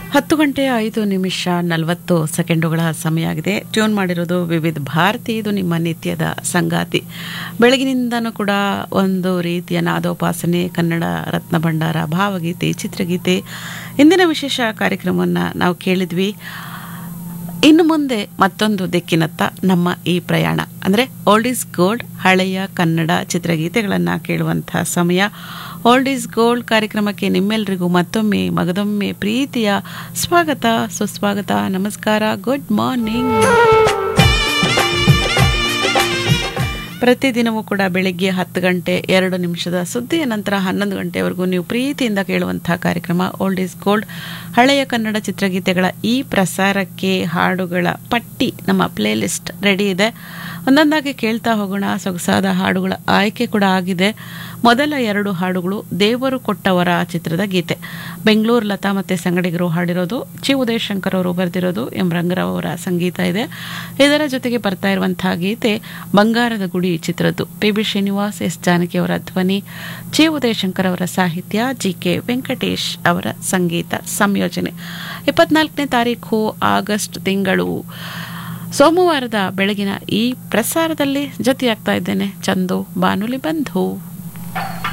ಹತ್ತು ಗಂಟೆ ಐದು ನಿಮಿಷ ನಲವತ್ತು ಸೆಕೆಂಡುಗಳ ಸಮಯ ಆಗಿದೆ ಟ್ಯೂನ್ ಮಾಡಿರೋದು ವಿವಿಧ ಭಾರತಿ ಇದು ನಿಮ್ಮ ನಿತ್ಯದ ಸಂಗಾತಿ ಬೆಳಗಿನಿಂದನೂ ಕೂಡ ಒಂದು ರೀತಿಯ ನಾದೋಪಾಸನೆ ಕನ್ನಡ ರತ್ನ ಭಂಡಾರ ಭಾವಗೀತೆ ಚಿತ್ರಗೀತೆ ಇಂದಿನ ವಿಶೇಷ ಕಾರ್ಯಕ್ರಮವನ್ನು ನಾವು ಕೇಳಿದ್ವಿ ಇನ್ನು ಮುಂದೆ ಮತ್ತೊಂದು ದಿಕ್ಕಿನತ್ತ ನಮ್ಮ ಈ ಪ್ರಯಾಣ ಅಂದರೆ ಓಲ್ಡ್ ಈಸ್ ಗೋಲ್ಡ್ ಹಳೆಯ ಕನ್ನಡ ಚಿತ್ರಗೀತೆಗಳನ್ನು ಕೇಳುವಂಥ ಸಮಯ ಓಲ್ಡ್ ಈಸ್ ಗೋಲ್ಡ್ ಕಾರ್ಯಕ್ರಮಕ್ಕೆ ನಿಮ್ಮೆಲ್ಲರಿಗೂ ಮತ್ತೊಮ್ಮೆ ಮಗದೊಮ್ಮೆ ಪ್ರೀತಿಯ ಸ್ವಾಗತ ಸುಸ್ವಾಗತ ನಮಸ್ಕಾರ ಗುಡ್ ಮಾರ್ನಿಂಗ್ ಪ್ರತಿದಿನವೂ ಕೂಡ ಬೆಳಗ್ಗೆ ಹತ್ತು ಗಂಟೆ ಎರಡು ನಿಮಿಷದ ಸುದ್ದಿಯ ನಂತರ ಹನ್ನೊಂದು ಗಂಟೆವರೆಗೂ ನೀವು ಪ್ರೀತಿಯಿಂದ ಕೇಳುವಂತಹ ಕಾರ್ಯಕ್ರಮ ಓಲ್ಡ್ ಈಸ್ ಗೋಲ್ಡ್ ಹಳೆಯ ಕನ್ನಡ ಚಿತ್ರಗೀತೆಗಳ ಈ ಪ್ರಸಾರಕ್ಕೆ ಹಾಡುಗಳ ಪಟ್ಟಿ ನಮ್ಮ ಪ್ಲೇ ಲಿಸ್ಟ್ ರೆಡಿ ಇದೆ ಒಂದೊಂದಾಗಿ ಕೇಳ್ತಾ ಹೋಗೋಣ ಸೊಗಸಾದ ಹಾಡುಗಳ ಆಯ್ಕೆ ಕೂಡ ಆಗಿದೆ ಮೊದಲ ಎರಡು ಹಾಡುಗಳು ದೇವರು ಕೊಟ್ಟವರ ಚಿತ್ರದ ಗೀತೆ ಬೆಂಗಳೂರು ಲತಾ ಮತ್ತೆ ಸಂಗಡಿಗರು ಹಾಡಿರೋದು ಚಿ ಉದಯ್ ಶಂಕರ್ ಅವರು ಬರೆದಿರೋದು ಎಂ ರಂಗರಾವ್ ಅವರ ಸಂಗೀತ ಇದೆ ಇದರ ಜೊತೆಗೆ ಬರ್ತಾ ಇರುವಂತಹ ಗೀತೆ ಬಂಗಾರದ ಗುಡಿ ಚಿತ್ರದ್ದು P B Srinivas S Janaki ಅವರ ಧ್ವನಿ ಚಿ ಉದಯ್ ಶಂಕರ್ ಅವರ ಸಾಹಿತ್ಯ ಜಿ ಕೆ ವೆಂಕಟೇಶ್ ಅವರ ಸಂಗೀತ ಸಂಯೋಜನೆ ಇಪ್ಪತ್ನಾಲ್ಕನೇ ತಾರೀಕು ಆಗಸ್ಟ್ ತಿಂಗಳು ಸೋಮವಾರದ ಬೆಳಗಿನ ಈ ಪ್ರಸಾರದಲ್ಲಿ ಜೊತೆಯಾಗ್ತಾ ಇದ್ದೇನೆ ಚಂದು ಬಾನುಲಿ ಬಂಧು